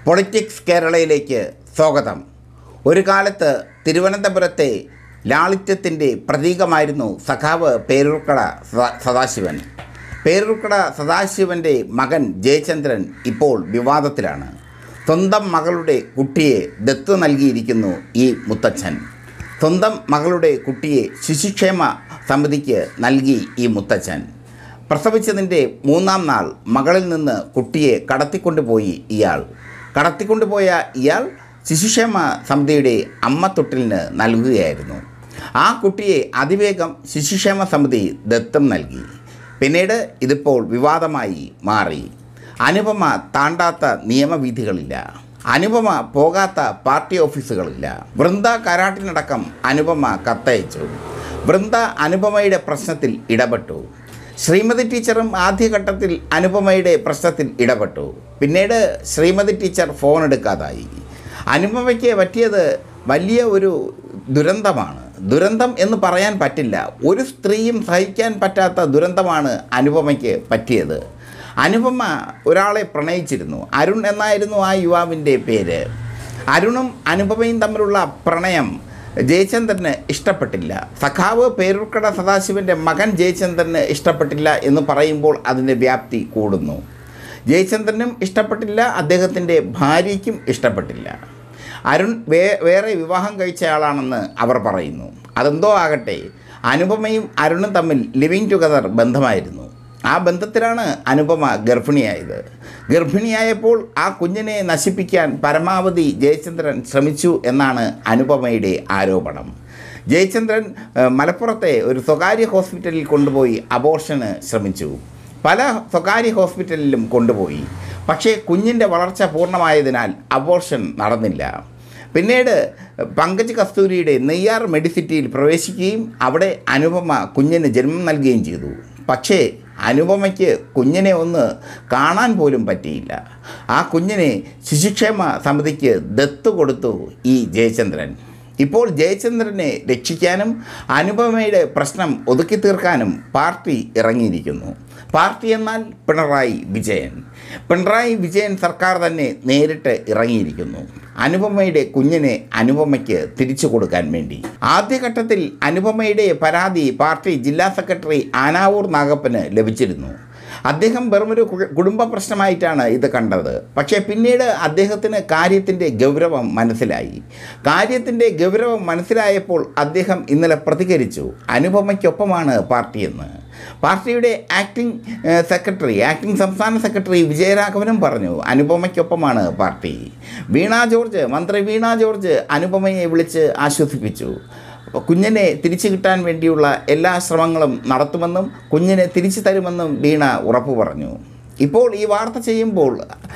politics കേരളയിലേക്ക് സ്വാഗതം ഒരു കാലത്ത് തിരുവനന്തപുരത്തെ ലാളിത്യത്തിൻ്റെ പ്രതീകമായിരുന്നു സഖാവ് പേരൂർക്കട സദാ- സദാശിവൻ പേരൂർക്കട സദാശിവൻ്റെ മകൻ ജയചന്ദ്രൻ ഇപ്പോൾ വിവാദത്തിലാണ് സ്വന്തം മകളുടെ കുട്ടിയെ ദത്ത് നൽകിയിരിക്കുന്നു ഈ മുത്തച്ഛൻ സ്വന്തം മകളുടെ കുട്ടിയെ ശിശുക്ഷേമ സമിതിക്ക് നൽകി ഈ മുത്തച്ഛൻ പ്രസവിച്ചതിൻ്റെ മൂന്നാം നാൾ മകളിൽ നിന്ന് കുട്ടിയെ കടത്തിക്കൊണ്ടുപോയി ഇയാൾ കടത്തിക്കൊണ്ടുപോയ ഇയാൾ ശിശുക്ഷേമ സമിതിയുടെ അമ്മത്തൊട്ടിലിന് നൽകുകയായിരുന്നു ആ കുട്ടിയെ അതിവേഗം ശിശുക്ഷേമ സമിതി ദത്തം നൽകി പിന്നീട് ഇതിപ്പോൾ വിവാദമായി മാറി അനുപമ താണ്ടാത്ത നിയമവിധികളില്ല അനുപമ പോകാത്ത പാർട്ടി ഓഫീസുകളില്ല വൃന്ദ കാരാട്ടിനടക്കം അനുപമ കത്തയച്ചു വൃന്ദ അനുപമയുടെ പ്രശ്നത്തിൽ ഇടപെട്ടു ശ്രീമതി ടീച്ചറും ആദ്യഘട്ടത്തിൽ അനുപമയുടെ പ്രശ്നത്തിൽ ഇടപെട്ടു പിന്നീട് ശ്രീമതി ടീച്ചർ ഫോൺ എടുക്കാതായി അനുപമയ്ക്ക് പറ്റിയത് വലിയ ഒരു ദുരന്തമാണ് ദുരന്തം എന്ന് പറയാൻ പറ്റില്ല ഒരു സ്ത്രീയും സഹിക്കാൻ പറ്റാത്ത ദുരന്തമാണ് അനുപമയ്ക്ക് പറ്റിയത് അനുപമ ഒരാളെ പ്രണയിച്ചിരുന്നു അരുൺ എന്നായിരുന്നു ആ യുവാവിൻ്റെ പേര് അരുണും അനുപമയും തമ്മിലുള്ള പ്രണയം ജയചന്ദ്രന് ഇഷ്ടപ്പെട്ടില്ല സഖാവ് പേരൂർക്കട സദാശിവൻ്റെ മകൻ ജയചന്ദ്രന് ഇഷ്ടപ്പെട്ടില്ല എന്ന് പറയുമ്പോൾ അതിൻ്റെ വ്യാപ്തി കൂടുന്നു ജയചന്ദ്രനും ഇഷ്ടപ്പെട്ടില്ല അദ്ദേഹത്തിൻ്റെ ഭാര്യയ്ക്കും ഇഷ്ടപ്പെട്ടില്ല അരുൺ വേ വേറെ വിവാഹം കഴിച്ചയാളാണെന്ന് അവർ പറയുന്നു അതെന്തോ ആകട്ടെ അനുപമയും അരുണും തമ്മിൽ ലിവിങ് ടുഗദർ ബന്ധമായിരുന്നു ആ ബന്ധത്തിലാണ് അനുപമ ഗർഭിണിയായത് ഗർഭിണിയായപ്പോൾ ആ കുഞ്ഞിനെ നശിപ്പിക്കാൻ പരമാവധി ജയചന്ദ്രൻ ശ്രമിച്ചു എന്നാണ് അനുപമയുടെ ആരോപണം ജയചന്ദ്രൻ ഏഹ്, മലപ്പുറത്തെ ഒരു സ്വകാര്യ ഹോസ്പിറ്റലിൽ കൊണ്ടുപോയി അബോർഷന് ശ്രമിച്ചു പല സ്വകാര്യ ഹോസ്പിറ്റലിലും കൊണ്ടുപോയി പക്ഷേ കുഞ്ഞിൻ്റെ വളർച്ച പൂർണ്ണമായതിനാൽ അബോർഷൻ നടന്നില്ല പിന്നീട് പങ്കജ് കസ്തൂരിയുടെ നെയ്യാർ മെഡിസിറ്റിയിൽ പ്രവേശിക്കുകയും അവിടെ അനുപമ കുഞ്ഞിന് ജന്മം നൽകുകയും ചെയ്തു പക്ഷേ അനുപമയ്ക്ക് കുഞ്ഞിനെ ഒന്ന് കാണാൻ പോലും പറ്റിയില്ല ആ കുഞ്ഞിനെ ശിശുക്ഷേമ സമിതിക്ക് ദത്ത് കൊടുത്തു ഈ ജയചന്ദ്രൻ ഇപ്പോൾ ജയചന്ദ്രനെ രക്ഷിക്കാനും അനുപമയുടെ പ്രശ്നം ഒതുക്കി തീർക്കാനും പാർട്ടി ഇറങ്ങിയിരിക്കുന്നു പാർട്ടി എന്നാൽ പിണറായി വിജയൻ പിണറായി വിജയൻ സർക്കാർ തന്നെ നേരിട്ട് ഇറങ്ങിയിരിക്കുന്നു അനുപമയുടെ കുഞ്ഞിനെ അനുപമയ്ക്ക് തിരിച്ചു കൊടുക്കാൻ വേണ്ടി ആദ്യഘട്ടത്തിൽ അനുപമയുടെ പരാതി പാർട്ടി ജില്ലാ സെക്രട്ടറി ആനാവൂർ നാഗപ്പന് ലഭിച്ചിരുന്നു അദ്ദേഹം വെറുമൊരു കു- കുടുംബ പ്രശ്നമായിട്ടാണ് ഇത് കണ്ടത് പക്ഷേ പിന്നീട് അദ്ദേഹത്തിന് കാര്യത്തിൻ്റെ ഗൗരവം മനസ്സിലായി കാര്യത്തിൻ്റെ ഗൗരവം മനസ്സിലായപ്പോൾ അദ്ദേഹം ഇന്നലെ പ്രതികരിച്ചു അനുപമയ്ക്കൊപ്പമാണ് പാർട്ടിയെന്ന് പാർട്ടിയുടെ ആക്ടിംഗ് ഏഹ്, സെക്രട്ടറി ആക്ടിംഗ് സംസ്ഥാന സെക്രട്ടറി വിജയരാഘവനും പറഞ്ഞു അനുപമയ്ക്കൊപ്പമാണ് പാർട്ടി വീണ ജോർജ് മന്ത്രി വീണ ജോർജ് അനുപമയെ വിളിച്ച് ആശ്വസിപ്പിച്ചു കുഞ്ഞിനെ തിരിച്ചു കിട്ടാൻ വേണ്ടിയുള്ള എല്ലാ ശ്രമങ്ങളും നടത്തുമെന്നും കുഞ്ഞിനെ തിരിച്ചു തരുമെന്നും വീണ ഉറപ്പു പറഞ്ഞു ഇപ്പോൾ ഈ വാർത്ത ചെയ്യുമ്പോൾ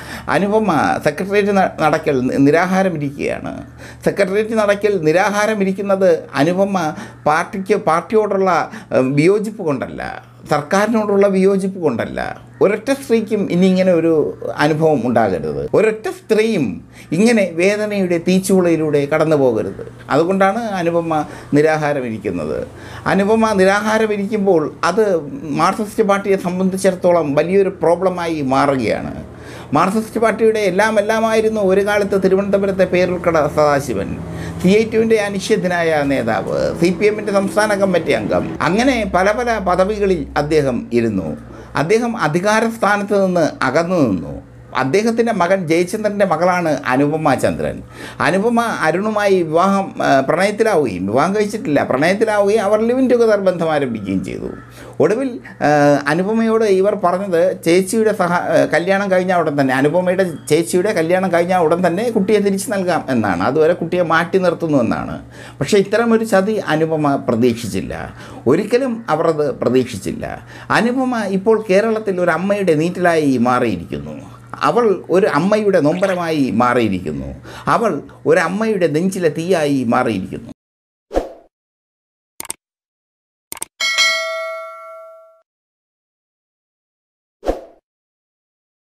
അനുപമ സെക്രട്ടേറിയറ്റ് ന- നടക്കൽ നി- നിരാഹാരമിരിക്കുകയാണ് സെക്രട്ടേറിയറ്റ് നടക്കൽ നിരാഹാരമിരിക്കുന്നത് അനുപമ പാർട്ടിക്ക് പാർട്ടിയോടുള്ള ഏഹ്, വിയോജിപ്പ് കൊണ്ടല്ല സർക്കാരിനോടുള്ള വിയോജിപ്പ് കൊണ്ടല്ല ഒരൊറ്റ സ്ത്രീക്കും ഇനി ഇങ്ങനെ ഒരു അനുഭവം ഉണ്ടാകരുത് ഒരൊറ്റ സ്ത്രീയും ഇങ്ങനെ വേദനയുടെ തീച്ചുളയിലൂടെ കടന്നു പോകരുത് അതുകൊണ്ടാണ് അനുപമ നിരാഹാരമിരിക്കുന്നത് അനുപമ നിരാഹാരമിരിക്കുമ്പോൾ അത് മാർക്സിസ്റ്റ് പാർട്ടിയെ സംബന്ധിച്ചിടത്തോളം വലിയൊരു പ്രോബ്ലമായി മാറുകയാണ് മാർക്സിസ്റ്റ് പാർട്ടിയുടെ എല്ലാം എല്ലാമായിരുന്നു ഒരു കാലത്ത് തിരുവനന്തപുരത്തെ പേരുൾക്കട സദാശിവൻ സി ഐ ടുവിൻ്റെ അനിശ്ചിതനായ നേതാവ് സി പി എമ്മിൻ്റെ സംസ്ഥാന കമ്മിറ്റി അംഗം അങ്ങനെ പല പല പദവികളിൽ അദ്ദേഹം ഇരുന്നു അദ്ദേഹം അധികാര സ്ഥാനത്ത് നിന്ന് അകന്നു നിന്നു അദ്ദേഹത്തിൻ്റെ മകൻ ജയചന്ദ്രൻ്റെ മകളാണ് അനുപമ ചന്ദ്രൻ അനുപമ അരുണുമായി വിവാഹം ആ, പ്രണയത്തിലാവുകയും വിവാഹം കഴിച്ചിട്ടില്ല പ്രണയത്തിലാവുകയും അവർ ലിവിൻ ടുഗദർ ബന്ധം ആരംഭിക്കുകയും ചെയ്തു ഒടുവിൽ ആ, അനുപമയോട് ഇവർ പറഞ്ഞത് ചേച്ചിയുടെ സഹ ആ, കല്യാണം കഴിഞ്ഞ ഉടൻ തന്നെ അനുപമയുടെ ചേച്ചിയുടെ കല്യാണം കഴിഞ്ഞ ഉടൻ തന്നെ കുട്ടിയെ തിരിച്ചു നൽകാം എന്നാണ് അതുവരെ കുട്ടിയെ മാറ്റി നിർത്തുന്നു എന്നാണ് പക്ഷേ ഇത്തരമൊരു ചതി അനുപമ പ്രതീക്ഷിച്ചില്ല ഒരിക്കലും അവർ അത് പ്രതീക്ഷിച്ചില്ല അനുപമ ഇപ്പോൾ കേരളത്തിൽ ഒരു അമ്മയുടെ നീറ്റിലായി മാറിയിരിക്കുന്നു അവൾ ഒരു അമ്മയുടെ നൊമ്പരമായി മാറിയിരിക്കുന്നു അവൾ ഒരു അമ്മയുടെ നെഞ്ചിലെ തീയായി മാറിയിരിക്കുന്നു